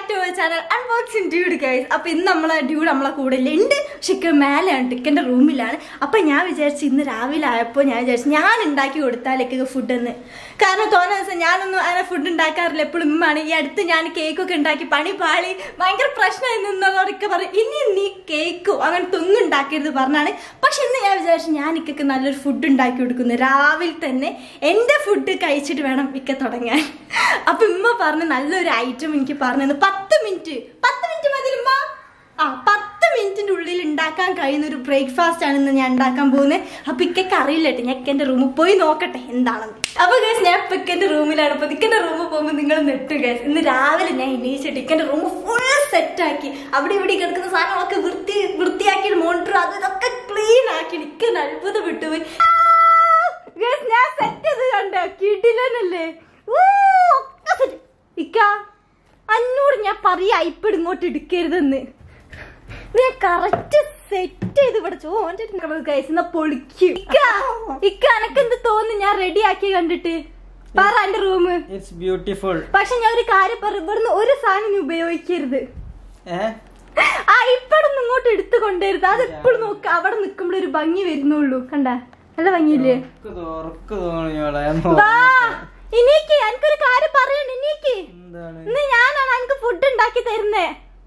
To channel unboxing dude guys അപ്പൊ ഇന്ന് നമ്മളെ ഡ്യൂഡ് നമ്മളെ കൂടെ ഇല്ല ഉണ്ട് പക്ഷെ ഇക്ക മേലെയാണ് ടിക്കന്റെ റൂമിലാണ് അപ്പൊ ഞാൻ വിചാരിച്ചു ഇന്ന് രാവിലെ ആയപ്പോ ഞാൻ വിചാരിച്ചു ഞാൻ ഉണ്ടാക്കി കൊടുത്താലേക്ക് ഫുഡ് എന്ന് കാരണം തോന്നുന്ന ദിവസം ഞാനൊന്നും അങ്ങനെ ഫുഡ് ഉണ്ടാക്കാറില്ല എപ്പോഴും ഉമ്മാണ് ഈ അടുത്ത് ഞാൻ കേക്കൊക്കെ ഉണ്ടാക്കി പണി പാളി ഭയങ്കര പ്രശ്നമായി നിന്നവരൊക്കെ പറയും ഇനി നീ കേക്കോ അങ്ങനത്തെ ഒന്നും ഉണ്ടാക്കരുത് പറഞ്ഞാണ് പക്ഷെ ഇന്ന് ഞാൻ വിചാരിച്ചു ഞാൻ ഇക്കൊക്കെ നല്ലൊരു ഫുഡ് ഉണ്ടാക്കി കൊടുക്കുന്നു രാവിലെ തന്നെ എൻ്റെ ഫുഡ് കഴിച്ചിട്ട് വേണം ഇക്ക തുടങ്ങാൻ അപ്പൊ ഉമ്മ പറഞ്ഞ് നല്ലൊരു ഐറ്റം എനിക്ക് പറഞ്ഞു പത്ത് മിനിറ്റ് പത്ത് മിനിറ്റ് മതി ഉമ്മ ആ പത്ത് മിനിറ്റിന്റെ ഉള്ളിൽ ഉണ്ടാക്കാൻ കഴിയുന്ന ഒരു ബ്രേക്ക്ഫാസ്റ്റ് ആണ് ഇന്ന് ഞാൻ ഉണ്ടാക്കാൻ പോകുന്നത് അപ്പൊ ഇക്കൊക്കെ അറിയില്ല കേട്ടോ ഞാൻ ഇക്കന്റെ റൂമിൽ പോയി നോക്കട്ടെ എന്താണെന്ന് അപ്പൊ ഗൈസ് ഞാൻ ഇപ്പൊ ഇക്കന്റെ റൂമിലാണ് അപ്പൊ ഇക്കന്റെ റൂമിൽ പോകുമ്പോൾ നിങ്ങൾ നെട്ടു ഗൈസ് ഇന്ന് രാവിലെ ഞാൻ എണീച്ചിട്ട് ഇക്കന്റെ റൂം ഫുൾ സെറ്റ് ആക്കി അവിടെ ഇവിടെ കിടക്കുന്ന സാധനങ്ങളൊക്കെ വൃത്തി വൃത്തിയാക്കി മോണിറ്റർ അത് ഇതൊക്കെ ക്ലീൻ ആക്കി ഇക്ക അത്ഭുതം വിട്ടുപോയി Guys, ഞാൻ സെറ്റ് ചെയ്ത് കണ്ട കിടിലനല്ലേ ഊ, ഒക്കെ set. ഇക്ക അന്നോട് ഞാൻ പറയാ ഇപ്പൊ ഇങ്ങോട്ട് എടുക്കരുതെന്ന് ഇത് ഞാൻ കറക്റ്റ് സെറ്റ് ചെയ്ത് ഇവിടെ ചോന്റെ കഴിച്ചുന്ന പൊളിക്കും ഇക്ക ഇക്ക എനക്ക് എന്ത് തോന്നുന്നു ഞാൻ റെഡി ആക്കി കണ്ടിട്ട് പറ എന്റെ റൂം ഇറ്റ്സ് ബ്യൂട്ടിഫുൾ പക്ഷെ ഞാൻ ഒരു കാര്യം പറ ഇവിടുന്ന് ഒരു സാധനം നീ ഉപയോഗിക്കരുത് ഏ ആ ഇപ്പഴൊന്നും ഇങ്ങോട്ട് എടുത്തു കൊണ്ടുവരുത് അത് എപ്പോഴും നോക്ക അവിടെ നിക്കുമ്പോൾ ഒരു ഭംഗി വരുന്നുള്ളൂ കണ്ട നല്ല ഭംഗിയില്ലേ ഉറക്ക് തോ- ഉറക്ക് തോന്നിയോളെ വാ ഇനീക്ക് എനിക്കൊരു കാര്യം പറയണ്ട ഇനീക്ക് എന്താണ് ഇന്ന് ഞാനാണ് എനിക്ക് ഫുഡ് ഉണ്ടാക്കി തരുന്നേ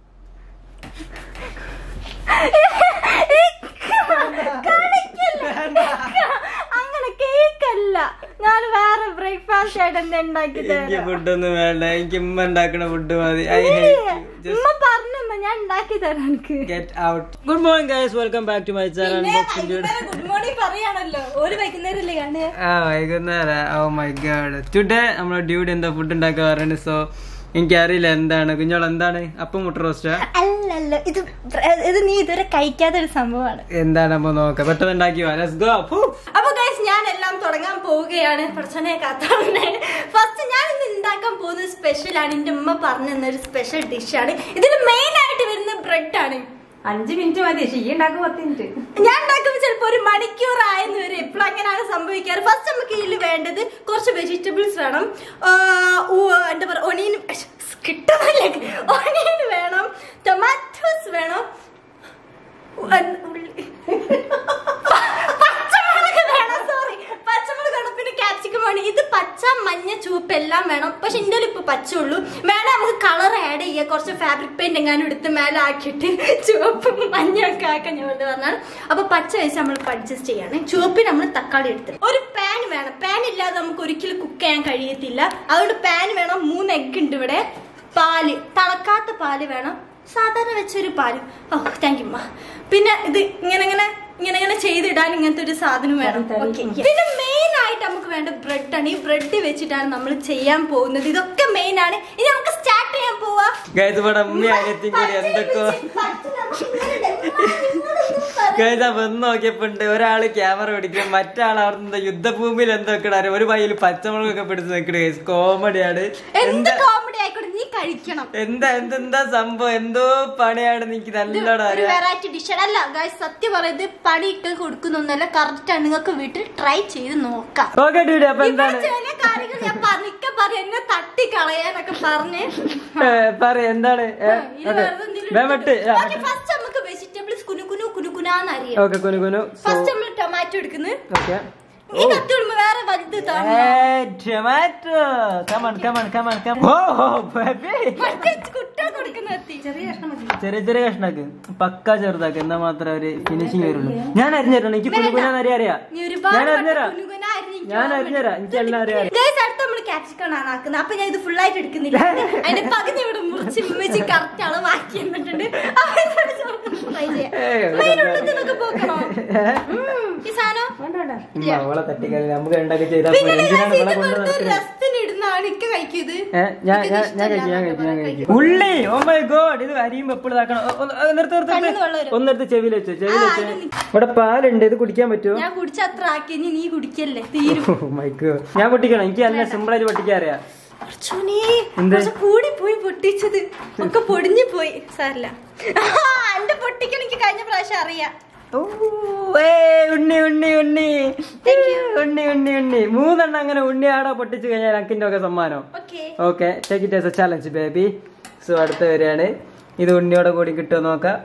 അങ്ങനെ കേക്കല്ല ഞാൻ വേറെ ബ്രേക്ക്ഫാസ്റ്റ് ആയിട്ട് എന്താ ഉണ്ടാക്കി എനിക്ക് തരാം ഫുഡൊന്നും വേണ്ട എനിക്ക് ഉമ്മ ഉണ്ടാക്കുന്ന ഫുഡ് മതി ഐ ഉമ്മ പറഞ്ഞമ്മ ഞാൻ ഉണ്ടാക്കി തരാം എനിക്ക് get out good morning guys welcome back to my channel unboxing good morning പറയാണല്ലോ ഒരു വൈകുന്നേരല്ലേ കാണുക ആ വൈകുന്നേരം ഓ മൈ ഗാഡ് ടുഡേ നമ്മളെ ഡ്യൂഡ് എന്താ ഫുഡ് ഉണ്ടാക്കാൻ പറയുന്നത് സോ എനിക്കറിയില്ല എന്താണ് കുഞ്ഞോൾ എന്താണ് അപ്പം മുട്ട റോസ്റ്റാ അല്ലല്ല ഇത് ബ്ര- ഇത് നീ ഇതുവരെ കഴിക്കാത്ത ഒരു സംഭവമാണ് എന്താണ് നമ്മ നോക്കാം പെട്ടെന്ന് ഉണ്ടാക്കി വാ ലെറ്റ്സ് ഗോ അപ്പൊ ഗൈസ് ഞാൻ എല്ലാം തുടങ്ങാൻ പോവുകയാണ് പ്രശ്നെ കാത്തോണ്ട് ഫസ്റ്റ് ഞാൻ ഇന്ന് ഉണ്ടാക്കാൻ പോകുന്നത് സ്പെഷ്യൽ ആണ് എന്റെ ഉമ്മ പറഞ്ഞു തന്ന ഒരു സ്പെഷ്യൽ ഡിഷാണ് ഇതിൽ മെയിൻ ആയിട്ട് വരുന്ന ബ്രെഡ് ആണ് അഞ്ച് മിനിറ്റ് മതി ഷീ ഉണ്ടാക്കും പത്ത് മിനിറ്റ് ഞാൻ ഉണ്ടാക്കുമ്പോൾ ചിലപ്പോ ഒരു മണിക്കൂർ ആയെന്ന് വരും എപ്പോഴും അങ്ങനെയാണ് സംഭവിക്കാറ് ഫസ്റ്റ് നമുക്ക് ഇതിൽ വേണ്ടത് കുറച്ച് വെജിറ്റബിൾസ് വേണം ആ, ഊ- എന്താ പറയുക ഒണിയൻ കിട്ടുന്നില്ല ഒണിയൻ വേണം ടൊമാറ്റോസ് വേണം ഉ- ഉള്ളി- പച്ചമുളക് വേണം സോറി പച്ചമുളക് വേണം പിന്നെ ക്യാപ്സിക്കം വേണം ഇത് പച്ച മഞ്ഞ ചുവപ്പ് എല്ലാം വേണം പക്ഷെ എൻ്റെ ഇപ്പൊ പച്ച ഉള്ളൂ വേണം നമുക്ക് കളർ ആഡ് ചെയ്യാം കുറച്ച് ഫാബ്രിക് പെയിന്റ് എങ്ങാനും എടുത്ത് മേലെ ആക്കിയിട്ട് ചുവപ്പും മഞ്ഞൊക്കെ ആക്കാൻ ഞാൻ വേണ്ടി പറഞ്ഞാൽ അപ്പൊ പച്ച വെച്ച് നമ്മൾ അഡ്ജസ്റ്റ് ചെയ്യാണ് ചുവപ്പിന് നമ്മൾ തക്കാളി എടുത്ത് ഒരു പാൻ വേണം പാൻ ഇല്ലാതെ നമുക്ക് ഒരിക്കലും കുക്ക് ചെയ്യാൻ കഴിയത്തില്ല അതുകൊണ്ട് പാൻ വേണം മൂന്ന് എഗ് ഉണ്ട് ഇവിടെ പാല് തിളക്കാത്ത പാല് വേണം സാധാരണ വെച്ചൊരു പാല് ഓ താങ്ക് യു പിന്നെ ഇത് ഇങ്ങനെ ഇങ്ങനെ ഇങ്ങനെ ഇങ്ങനെ ചെയ്തിടാൻ ഇങ്ങനത്തെ ഒരു സാധനം വേണം തരി, ഓക്കെ പിന്നെ മെയിൻ ആയിട്ട് നമുക്ക് വേണ്ട ബ്രെഡ് ആണ് ഈ ബ്രെഡ് വെച്ചിട്ടാണ് നമ്മൾ ചെയ്യാൻ പോകുന്നത് ഇതൊക്കെ മെയിൻ ആണ് ഇനി നമുക്ക് സ്റ്റാർട്ട് ചെയ്യാൻ പോവാ ഗൈസ് ഇവിടെ ഉമ്മ അനിയത്തിയും കൂടി എന്തൊക്കെയോ ഗൈസ് വന്ന് നോക്കിയപ്പോ ഉണ്ട് ഒരാള് ക്യാമറ പിടിക്കും മറ്റാൾ അവിടെ യുദ്ധഭൂമിയിൽ എന്തൊക്കെ ഇടാറ് ഒരു പയ്യിൽ പച്ചമുളകൊക്കെ പിടിച്ച് നിൽക്കണ ഗൈസ് കോമഡിയാണ് എന്ത് എന്താ കോമഡി ആയിക്കോട്ടെ നീ കഴിക്കണം എന്താ എന്തെന്താ സംഭവം എന്തോ പണിയാണ് എനിക്ക് നല്ലോണം ഒരു അറിയാം വെറൈറ്റി ഡിഷ് അല്ല ഗൈസ് സത്യം പറയുന്നത് പണിയിട്ട് കൊടുക്കുന്നൊന്നല്ല കറക്റ്റ് ആണ് നിങ്ങൾക്ക് വീട്ടിൽ ട്രൈ ചെയ്ത് നോക്കാം ഓക്കെ ഡ്യൂഡി അപ്പൊ ഇവിടെ എന്താണ് ചില കാര്യങ്ങൾ ഞാൻ പറഞ്ഞിക്ക പറ എന്നെ തട്ടി കളയാനൊക്കെ പറഞ്ഞ് ഏ, പറ എന്താണ് ഇത് വെറുതെ എന്തെങ്കിലും വേമട്ട് ഓക്കേ, ഫസ്റ്റ് നമുക്ക് വെജിറ്റബിൾസ് കുനു കുനു കുനു കുനാന്ന് അറിയാം ഓക്കെ കുനു കുനു സോ ഫസ്റ്റ് നമ്മൾ ടൊമാറ്റോ എടുക്കുന്നത് ഓക്കെ ഈ കത്തി വിടുമ്പോ വേറെ വലുത് താ- tomato come on come on come on come on oh oh baby മറ്റേ കുട്ടികൾക്ക് കൊടുക്കുന്ന കത്തി ചെറിയ കഷ്ണം മതി ചെറിയ ചെറിയ കഷ്ണാക്ക് പക്ക ചെറുതാക്ക് എന്നാ മാത്രമേ ഒരു ഫിനിഷിങ് വരുള്ളൂ ഞാൻ അരിഞ്ഞുതരണം എനിക്ക് കുനുകുനാന്ന് അറിയാം അറിയാം നീ ഒരുപാട് ഞാൻ അരിഞ്ഞുതരാം വട്ടം കുനുകുന അരിഞ്ഞ് എനിക്ക് ഞാൻ ഓർമ്മയുണ്ട്. അരിഞ്ഞുതരാം എനിക്ക് എല്ലാം അറിയാം Guys, അടുത്ത നമ്മൾ ക്യാപ്സിക്കം ആണ് ആക്കുന്നത് അപ്പൊ ഞാൻ ഇത് ഫുൾ ആയിട്ട് എടുക്കുന്നില്ല അതിന്റെ പകുതി ഇവിടെ മുറിച്ച് ഉമ്മച്ചി കറക്റ്റ് അളവാക്കി എന്നിട്ടുണ്ട് അപ്പൊ ഇതോടെ നമുക്ക് try ചെയ്യാം. ഏയ്, ഉമ്മ ഇതിനുള്ളിൽ നിന്നൊക്കെ പോക്കണോ ഉം, ഈ സാധനം വേണ്ട വേണ്ട ഉമ്മ, അവളെ തട്ടിക്കളി നമുക്ക് ഉണ്ടാക്കി ചെയ്താൽ പിന്നെ പോരെ. എന്തിനാണ് guys, ഇവിടെ ഇത് കൊണ്ട് വെറുതെ നടക്കുന്നത് രസത്തിന് ഇടുന്നതാണ് ഇക്ക കഴിക്കുന്നത് ഏ, ഞാൻ ഞാൻ ഞാൻ കഴിക്കും ഞാൻ കഴിക്കും ഞാൻ കഴിക്കും ഉള്ളി ഓ മൈ ഗോഡ് ഇത് അരിയുമ്പോ എപ്പോഴും ഇതാക്കണം ഓ, ഒന്ന്, ആ, നിർത്ത് നിർത്ത് കണ്ണിന്ന് നിർത്ത്. വെള്ളം വരും. ഒന്നെടുത്ത് ചെവിയിൽ വെച്ചു ചെവിയിൽ ആ, വെച്ച് ഇത് ഇവിടെ പാലുണ്ട് ഇത് കുടിക്കാൻ പറ്റുമോ ഞാൻ കുടിച്ച അത്ര ആക്കി ഇനി നീ കുടിക്കല്ലേ തീരും ഓ മൈ ഗോഡ് ഞാൻ പൊട്ടിക്കണം എനിക്ക് നല്ല സിമ്പിൾ ആയിട്ട് പൊട്ടിക്കാൻ അറിയാം അർച്ചോനെ, എന്ത്? കുറച്ച് കൂടി പോയി പൊട്ടിച്ചത് ഒക്കെ പൊടിഞ്ഞു പോയി സാരില്ല എന്റെ പൊട്ടിക്കാൻ എനിക്ക് കഴിഞ്ഞ പ്രാവശ്യം അറിയാം ഓ, ഏ, ഉണ്ണി ഉണ്ണി ഉണ്ണി ഉണ്ണി ഉണ്ണി ഉണ്ണി മൂന്നെണ്ണം അങ്ങനെ ഉണ്ണി ആടോ പൊട്ടിച്ചു കഴിഞ്ഞാൽ അക്കിന്റെ ഒക്കെ സമ്മാനം okay okay take it as a challenge baby so അടുത്ത വരെയാണ് ഇത് ഉണ്ണിയോടെ കൂടി കിട്ടുമോ നോക്കാം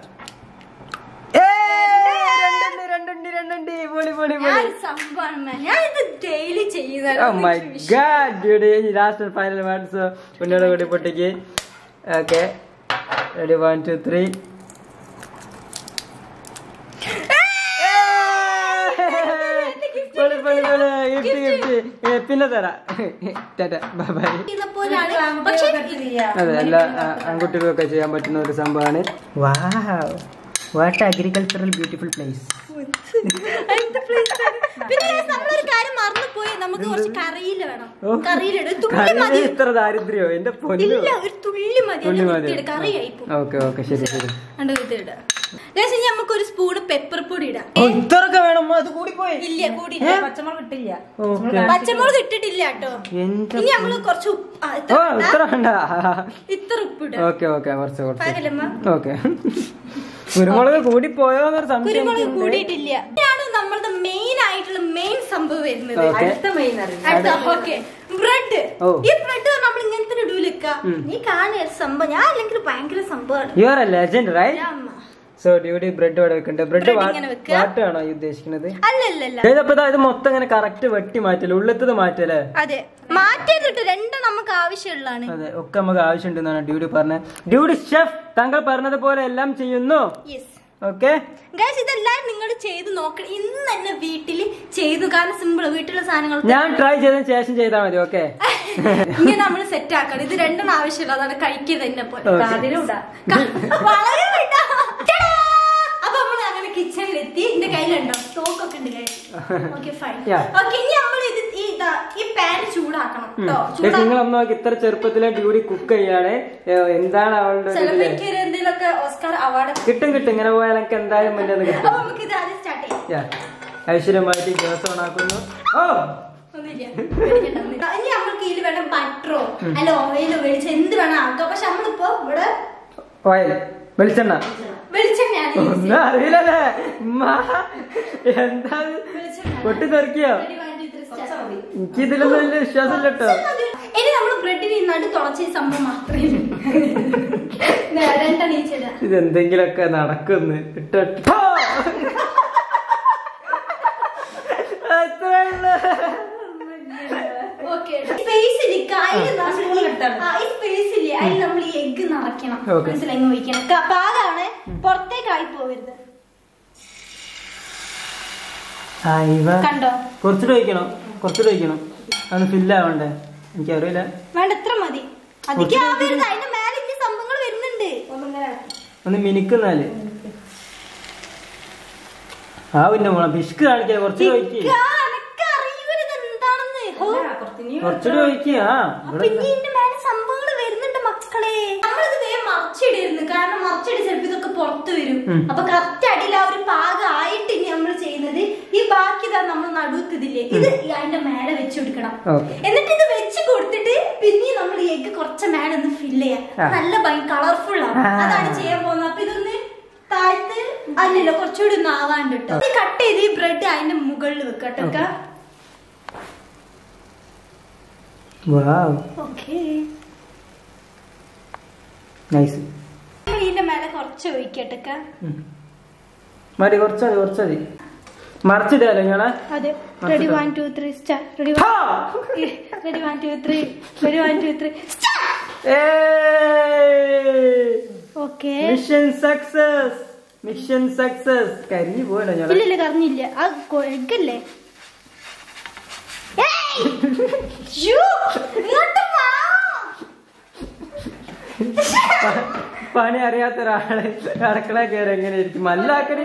ഏയ്! രണ്ടുണ്ട്, രണ്ടുണ്ട്, രണ്ടുണ്ട്. പൊളി, പൊളി, പൊളി. ഞാൻ സംഭവമാണ് ഞാൻ ഇത് ഡെയിലി Oh my ചെയ്യുന്നത് god, dude. Last final one so ഉണ്ണിയോടെ കൂടി പൊട്ടിക്ക് okay ready one two three പൊളി പൊളി പൊളി ഗിഫ്റ്റ് ഗിഫ്റ്റ് പിന്നെ തരാം ടാറ്റ ബൈ ബൈ പോലാണ് പക്ഷെ അതെ എല്ലാ ആ, ആൺകുട്ടികൾക്കൊക്കെ ചെയ്യാൻ പറ്റുന്ന ഒരു സംഭവമാണ് wow what agricultural beautiful place അടുത്ത place ആണ്. പിന്നെ guys, നമ്മളൊരു കാര്യം മറന്നുപോയി നമുക്ക് കുറച്ച് കറിയില് വേണം കറിയിലിട് തുള്ളി മതി ഇത്ര ദാരിദ്ര്യോ എന്റെ പൊന്നു ഇല്ല ഒരു തുള്ളി മതി തുള്ളി അത് മതി വൃത്തിയെട് കറിയായി പോകും ഓക്കെ ഓക്കെ ശരി ശരി കണ്ട് വൃത്തിയിട ഗൈസ് ഇനി നമുക്ക് ഒരു സ്പൂണ് പെപ്പർ പൊടി ഇടാം ഇത്രയൊക്കെ വേണം അത് കൂടി പോയി ഇല്ല കൂടി പച്ചമുളക് ഇട്ടില്ല ഓക്കെ പച്ചമുളക് ഇട്ടിട്ടില്ല കേട്ടോ എന്റെ ഇനി നമ്മള് കുറച്ച് ഉപ്പ് ആ, ഇത്ര ഓ ഇടാം. ഇത്ര വേണ്ട ഇത്ര ഉപ്പ് ഇടാം ഓക്കെ ഓക്കെ കുറച്ച് കുറച്ച് പാകലമ്മ ഓക്കെ കുരുമുളക് കൂടി പോയോ എന്നൊരു സംശയം കുരുമുളക് കൂടിയിട്ടില്ല ഇതാണ് നമ്മളുടെ മെയിൻ ആയിട്ടുള്ള മെയിൻ സംഭവം വരുന്നത് ഓക്കെ അടുത്ത മെയിൻ അറിയാം അടുത്ത ഓക്കെ ബ്രെഡ് ഓ. ഈ ബ്രെഡ് നമ്മൾ ഇങ്ങനത്തെ ഇടൂലക്ക നീ കാണുക സംഭവം ഞാൻ അല്ലെങ്കിൽ ഭയങ്കര സംഭവമാണ് you are a legend right അമ്മ. സോ ഡ്യൂട്ടി ബ്രെഡ് ഇവിടെ വെക്കുന്നുണ്ട് ബ്രെഡ് Bread ഇങ്ങനെ വെക്കുക. വാട്ടാണോ ഈ ഉദ്ദേശിക്കുന്നത് അല്ല അല്ല അല്ല ഏത് അപ്പൊ ഇതാ ഇത് മൊത്തം ഇങ്ങനെ കറക്റ്റ് വെട്ടി മാറ്റല്ലേ ഉള്ളത്തത് മാറ്റല്ലേ അതെ മാറ്റിയിട്ടിട്ട് രണ്ടും നമുക്ക് ആവശ്യമുള്ളതാണ് അതെ ഒക്കെ നമുക്ക് ആവശ്യമുണ്ടെന്നാണ് ഡ്യൂട്ടി പറഞ്ഞത് ഡ്യൂട്ടി ഷെഫ് താങ്കൾ പറഞ്ഞത് പോലെ എല്ലാം ചെയ്യുന്നു യെസ് ഓക്കെ ഗൈസ് ഇതെല്ലാം നിങ്ങൾ ചെയ്ത് നോക്കണം ഇന്ന് തന്നെ വീട്ടിൽ ചെയ്തു കാരണം സിമ്പിൾ വീട്ടിലുള്ള സാധനങ്ങൾ ഞാൻ ട്രൈ ചെയ്തതിന് ശേഷം ചെയ്താൽ മതി ഓക്കെ ഇങ്ങനെ നമ്മൾ സെറ്റ് ആക്കണം ഇത് രണ്ടെണ്ണം ആവശ്യമുള്ള അതാണ് കഴിക്കുക തന്നെ പോലെ Okay. അതിലും ഇടാം ക- വളരെ വിടാ. ടാ! അപ്പൊ നമ്മൾ അങ്ങനെ കിച്ചണിൽ എത്തി എന്റെ കയ്യിലുണ്ടോ സ്റ്റോക്ക് ഒക്കെ ഉണ്ട് ഓക്കെ ഫൈൻ Yeah. ഓക്കെ ഇനി നമ്മൾ ഇത് ഈ ഇതാ ഈ പാൻ ചൂടാക്കണം കേട്ടോ നിങ്ങൾ ഒന്ന് നോക്കി ഇത്ര ചെറുപ്പത്തിലെ ഡ്യൂട്ടി കുക്ക് ചെയ്യാണ് ഏ, എന്താണ് അവളുടെ ഒരു ചിലപ്പോ ഇതില് എനിക്ക് ഒരു എന്തെങ്കിലുമൊക്കെ ഓസ്കാർ അവാർഡ് കിട്ടും കിട്ടും ഇങ്ങനെ പോയാൽ എനിക്ക് എന്തായാലും മുന്നേ അപ്പൊ കിട്ടും നമുക്ക് ഇത് ആദ്യം സ്റ്റാർട്ട് ചെയ്യാം Yeah. ഐശ്വര്യമായിട്ട് ഗ്യാസ് ഓൺ ആക്കുന്നു ഓ ഒന്നുമില്ല. പേടിക്കണ്ട, ഒന്നുമില്ല. ഇനി നമ്മൾക്ക് ഇതിൽ വേണം ബട്ടറോ അല്ല ഓയിലോ വെളിച്ചെണ്ണ എന്ത് വേണം ആക്കാം പക്ഷെ നമ്മളിപ്പോ ഇവിടെ ഓയിൽ വെളിച്ചെണ്ണ വെളിച്ചെണ്ണയാണ് use ഒന്നും അറിയില്ലല്ലേ ഉമ്മ എന്താ വെളിച്ചെണ്ണ. പൊട്ടി തെറിക്കിയോ Ready, one, two, three, start. എനിക്ക് ഇതിലൊന്നും വലിയ വിശ്വാസമില്ല കേട്ടോ ഇനി നമ്മൾ ബ്രെഡിന് ഈ നടു തുളച്ച ഈ സംഭവം മാത്രമേ രണ്ടെണ്ണം ഈച്ചിടാം ഇതെന്തെങ്കിലൊക്കെ നടക്കുന്നു ഇട്ടോ അത്രേ ഉള്ളൂ. ഓക്കെ സ്പേസ് ഇല്ല അതിൽ നമ്മൾ സ്പൂൺ ഈ- എടുത്താൽ ആ, ഈ സ്പേസ് ഇല്ലേ അതിൽ നമ്മൾ ഈ എഗ്ഗ് നിറയ്ക്കണം Okay. മനസ്സിലായി ഇങ്ങ് ഒഴിക്കണം ക- പാകാണ് പുറത്തേക്കായി പോവരുത് ആ, ഇവ കണ്ടോ കുറച്ചുകൂടെ ഒഴിക്കണം കുറച്ചുകൂടെ ഒഴിക്കണം അത് ഫില്ലാവണ്ടേ എനിക്കറിയില്ല വേണ്ട എത്ര മതി അധികം കുറച്ച് ആവരുത് അതിന്റെ മേലെ ഇനി സംഭവങ്ങൾ വരുന്നുണ്ട് ഒന്നിങ്ങനെ ഒന്ന് മിനിക്കുന്നാല് ആ പിന്നെ മോളെ പിഷ്ക്ക് കാണിക്കാൻ കുറച്ചുകൂടെ ഒഴിക്കുക ഇക്ക, അനക്ക് അറിയൂല ഇത് എന്താണെന്ന് ഹോ. കുറച്ച് കുറച്ചുകൂടെ ഒഴിക്കുക ആ അപ്പൊ ഇവിടെ ഇനി ഇതിന്റെ മേലെ സംഭവങ്ങൾ വരുന്നുണ്ട് മക്കളെ നമ്മളിത് വേഗം മറച്ചിടിരുന്നു കാരണം മറച്ചിടി ചിലപ്പോ ഇതൊക്കെ പുറത്തു വരും ഉം. അപ്പൊ കറക്റ്റ് അടിയിൽ ആ ഒരു പാകമായിട്ട് ഇനി നമ്മൾ ചെയ്യുന്നത് ഈ ബാക്കി ഇതാ നമ്മൾ നടുവത്തിതില്ലേ ഇത് ഈ അതിന്റെ മേലെ വെച്ച് കൊടുക്കണം ഓക്കെ എന്നിട്ട് ഇത് വെച്ച് കൊടുത്തിട്ട് പിന്നെ നമ്മൾ ഈ എഗ് കുറച്ച് മേലെ ഒന്ന് ഫില്ല് ചെയ്യാം ആ. നല്ല ഭംഗി കളർഫുൾ ആണ് ആ. അതാണ് ചെയ്യാൻ പോകുന്നത് അപ്പൊ ഇതൊന്ന് താഴ്ത്ത് അല്ലല്ലോ കുറച്ചുകൂടി ഒന്ന് ആവാണ്ട് കേട്ടോ ഇത് കട്ട് ചെയ്ത് ഈ ബ്രെഡ് അതിന്റെ മുകളിൽ വെക്കട്ടോ Okay. വാവ് ഓക്കേ നൈസ് ഇതിന്റെ മേലെ കുറച്ച് ഒഴിക്കട്ടക്ക മതി കുറച്ചതി കുറച്ചതി മറിച്ചിടാലോ ഞങ്ങളെ അതെ മറിച്ചിട്ടോ? Ready one two three star ready ready one two three ready one two three okay mission success mission success കരിഞ്ഞു പോയല്ലോ ഞങ്ങളെ ഇല്ലില്ല കറിഞ്ഞില്ല ആ എഗ്ഗല്ലേ പണി അറിയാത്ത ഒരാള് അടുക്കള കയറി എങ്ങനെ ഇരിക്കും മല്ലാക്കണി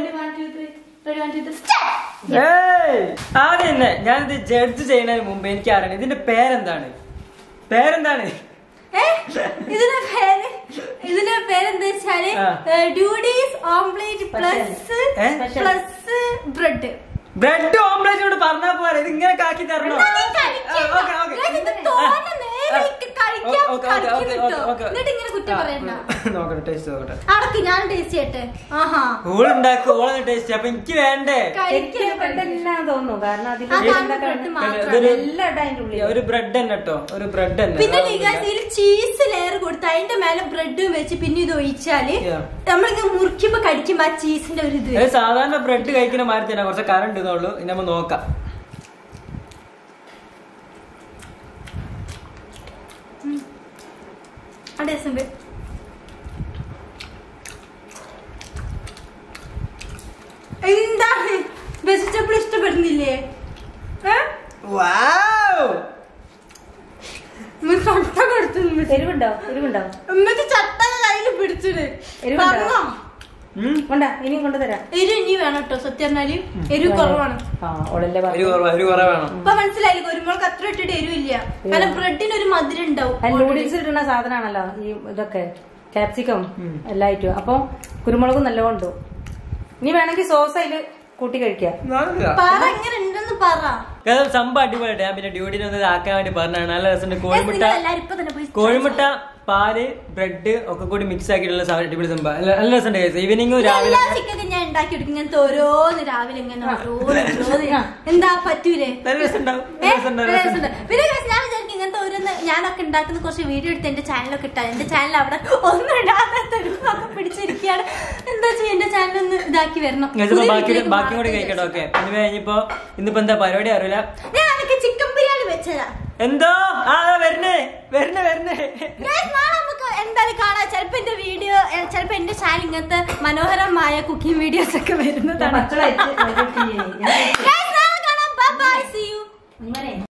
ഏയ് ആദ്യം തന്നെ ഞാനിത് ജഡ്ജ് ചെയ്യുന്നതിന് മുമ്പ് എനിക്ക് അറിയണം ഇതിന്റെ പേരെന്താണ് പേരെന്താണ് ഇതിന്റെ പേര് ഇതിന്റെ പേരെന്താ വെച്ചാല് ആ. ഡ്യൂഡീസ് ഓംപ്ലേറ്റ് പ്ലസ് ഏ? പ്ലസ് ബ്രെഡ് ബ്രെഡ് ഓംപ്ലേറ്റ് കൊണ്ട് പറഞ്ഞാ പോരെ ഇത് ഇങ്ങനെ കാക്കി തരണോ ഓക്കെ ഓക്കെ എനിക്ക് കഴിക്കാൻ ഓ, ഓക്കെ, ഓക്കെ, ഓക്കെ, കഴിക്കുന്നുട്ടോ. Okay, okay. എന്നിട്ട് ഇങ്ങനെ കുറ്റം ആ, പറയണ്ട നോക്കട്ടെ ടേസ്റ്റ് നോക്കട്ടെ അടക്ക് ഞാൻ ടേസ്റ്റ് ചെയ്യട്ടെ ആഹാ ഓളുണ്ടാക്കും ഓളെ ടേസ്റ്റ് അപ്പൊ എനിക്ക് വേണ്ടേ എനിക്ക് പെട്ടെല്ലാം തോന്നുന്നു കാരണം അതിൽ അതാണ് bread മാത്രം. ഇതൊരു എല്ലാം ഇടാം അതിന്റെ ഉള്ളിൽ ഒരു ബ്രെഡ് തന്നെ കേട്ടോ ഒരു ബ്രെഡ് തന്നെ പിന്നെ വേറെ ഒന്നുമില്ല. ഇതിൽ ചീസ് ലെയർ കൊടുത്ത് അതിന്റെ മേലെ ബ്രെഡും വെച്ച് പിന്നെ ഇത് ഒഴിച്ചാല് Yeah. നമ്മളിങ്ങനെ മുറിക്കുമ്പോ കടിക്കുമ്പോ ആ ചീസിന്റെ ഒരു ഇത് ഇത് സാധാരണ ബ്രെഡ് കഴിക്കുന്ന മാതിരി തന്നെ കുറച്ച് കറണ്ട് ഇതുള്ളൂ ഇനി നമ്മൾ നോക്കാം ആ ടേസ്റ്റ് ഉണ്ട് എന്താണ് വെജിറ്റബിൾ ഇഷ്ടപ്പെടുന്നില്ലേ ഏ? ഉമ്മ ചട്ട കൊടുത്തു എരിവുണ്ടോ എരിവുണ്ടോ ഉമ്മക്ക് ചട്ട കയ്യിൽ പിടിച്ചിട്ട് എരിവുണ്ടോ? പറഞ്ഞോ ഉം. കൊണ്ടാ ഇനിയും കൊണ്ടുതരാം എരിവ് ഇനി വേണം കേട്ടോ സത്യം പറഞ്ഞാല് എരിവ് കുറവാണ് ആ ഓളല്ലേ ഒരു പറഞ്ഞു കുറവ് ഒരു കുറവ് വേണം ഇപ്പൊ മനസ്സിലായി കുരുമുളക് അത്ര ഇട്ടിട്ട് എരിവില്ല കാരണം ബ്രെഡിന് ഒരു മധുരം ഉണ്ടാവും അത് നൂഡിൽസ് ഇടുന്ന സാധനമാണല്ലോ ഈ ഇതൊക്കെ ക്യാപ്സിക്കം എല്ലായിട്ടും അപ്പൊ കുരുമുളകും നല്ലോണം ഉണ്ട് ഇനി വേണമെങ്കിൽ സോസ് അതില് കൂട്ടി കഴിക്കാം പറ എങ്ങനെ ഉണ്ടെന്ന് പറ കാരണം സംഭവം അടിപൊളിയായിട്ട് ഞാൻ പിന്നെ ഡ്യൂട്ടിന് ഒന്ന് ഇതാക്കാൻ വേണ്ടി പറഞ്ഞാണ് നല്ല രസമുണ്ട് കോഴിമുട്ട നിങ്ങൾ എല്ലാരും ഇപ്പൊ തന്നെ പോയി കോഴിമുട്ട പാല് ബ്രെഡ് ഒക്കെ കൂടി മിക്സ് ആക്കിയിട്ടുള്ള സാധനം അടിപൊളി സംഭവം നല്ല- നല്ല രസമുണ്ട് ഈവനിങ് രാവിലെ എല്ലാ ചിക്കൊക്കെ ഞാൻ ഉണ്ടാക്കി എടുക്കും ഇങ്ങനത്തെ ഓരോന്ന് രാവിലെ ഇങ്ങനെ ഓരോന്ന് ഓരോന്ന് എന്താ പറ്റൂലേ നല്ല രസമുണ്ടാവും ഏ? നല്ല രസമുണ്ടാവും, നല്ല രസമുണ്ടാവും. രസമുണ്ട്. പിന്നെ guys, ഞാൻ വിചാരിക്കും ഇങ്ങനത്തെ ഓരോന്ന് ഞാനൊക്കെ ഉണ്ടാക്കുന്ന കുറച്ച് വീഡിയോ എടുത്ത് എന്റെ ചാനലൊക്കെ ഇട്ടാൽ എന്റെ ചാനൽ അവിടെ ഒന്നും ഇടാതെ തെരുവൊക്കെ പിടിച്ചിരിക്കുകയാണ് എന്താ ചെയ്യാ എന്റെ ചാനൽ ഒന്ന് ഇതാക്കി വരണം Guys, അപ്പൊ പുതിയ ബാക്കി വീഡിയോയിലേക്ക് ബാക്കി കൂടി മാറട്ടെ കഴിക്കട്ടെ ഓക്കെ ഇനി കഴിഞ്ഞപ്പോ ഇന്നിപ്പോ എന്താ പരിപാടി അറിയില്ല ഞാൻ എനിക്ക് ചിക്കൻ ബിരിയാണി വെച്ചതാ എന്തോ ആ ദാ വരണേ വരണേ വരണേ Guys, നാളെ നമുക്ക് എന്തായാലും കാണാം ചിലപ്പോ എന്റെ വീഡിയോ ചിലപ്പോ എന്റെ ചാനൽ ഇങ്ങനത്തെ മനോഹരമായ കുക്കിംഗ് വീഡിയോസ് ഒക്കെ വരുന്നതാണ് പച്ചള Guys,